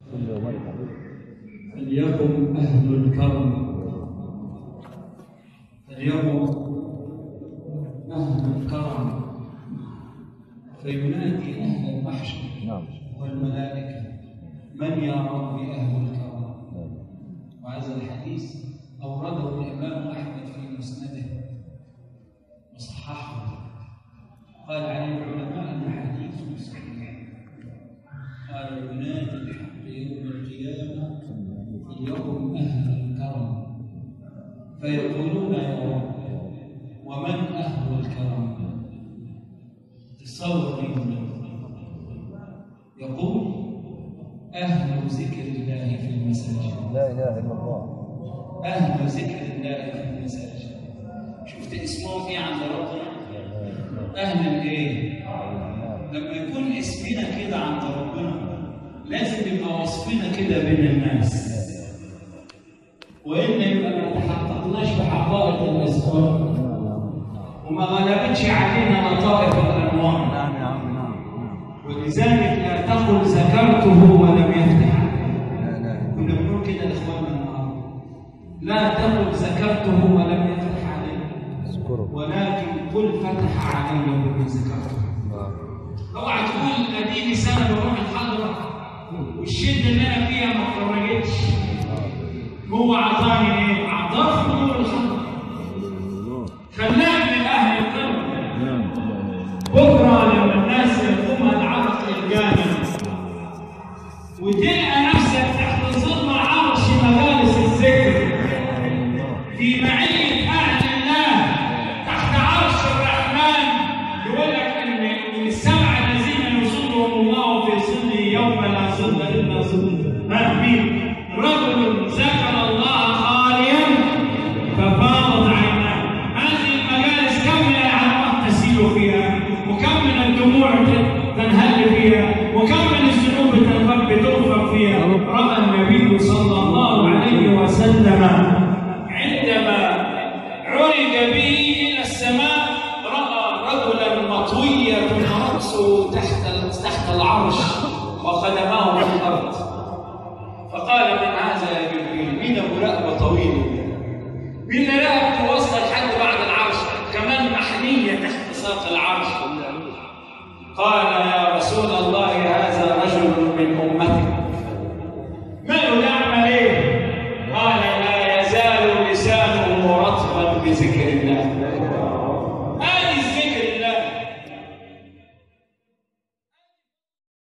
فليكن أهل الكرم فليكن أهل الكرم فينادي أهل المحشر نعم والملائكة من يا رب أهل الكرم وهذا الحديث أورده الإمام أحمد في مسنده وصححه قال عليه العلماء أن حديث صحيح قال ينادي الحق يوم القيامة فليكن أهل الكرم فيقولون يا رب ومن أهل الكرم تصور يقول أهل ذكر الله في المساجد لا اله الا الله أهل ذكر الله في المساجد شفت اسمهم إيه عند ربنا؟ أهل الإيه؟ لما يكون اسمنا كده عند ربنا لازم يبقى وصفنا كده بين الناس وإن يبقى ما تحققناش بحقائق الأسرار وما غلبتش علينا لطائف الأنوار نعم يا عم نعم نعم ولذلك لا تقل ذكرته ولم يفتح لا اله كنا بنقول كده لاخواننا النهارده لا تقل ذكرته ولم يفتح عليه اذكره ولكن قل فتح علي بما ذكرته نعم اوعى تقول اديني سنه بروح الحضره والشده اللي انا فيها ما اتفرجتش هو اعطاني ايه؟ اعطاه حضور الحضره خلاك من اهل القلب نعم بكره لما الناس يقوم العرق الجامع وتلقى نفسك تحت ظل عرش مجالس الذكر في معية أهل الله تحت عرش الرحمن يقول لك إن من السبعة الذين يظلهم الله في ظله يوم لا ظل إلا ظله ها مين؟ رجل ذكر الله خاليا ففاضت عيناه هذه المجالس كم من الأعماق تسيل فيها وكم من الدموع تنهل فيها وكم من الذنوب تنفك بتغفر فيها رأى النبي صلى الله عليه وسلم عندما عرج به إلى السماء رأى رجلا مطوية رأسه تحت تحت العرش وقدماه في الأرض فقال من هذا يا جبريل مين ابو رقبه طويله مين اللي رقبته واصله لحد بعد العرش كمان محنيه تحت ساق العرش قال يا رسول الله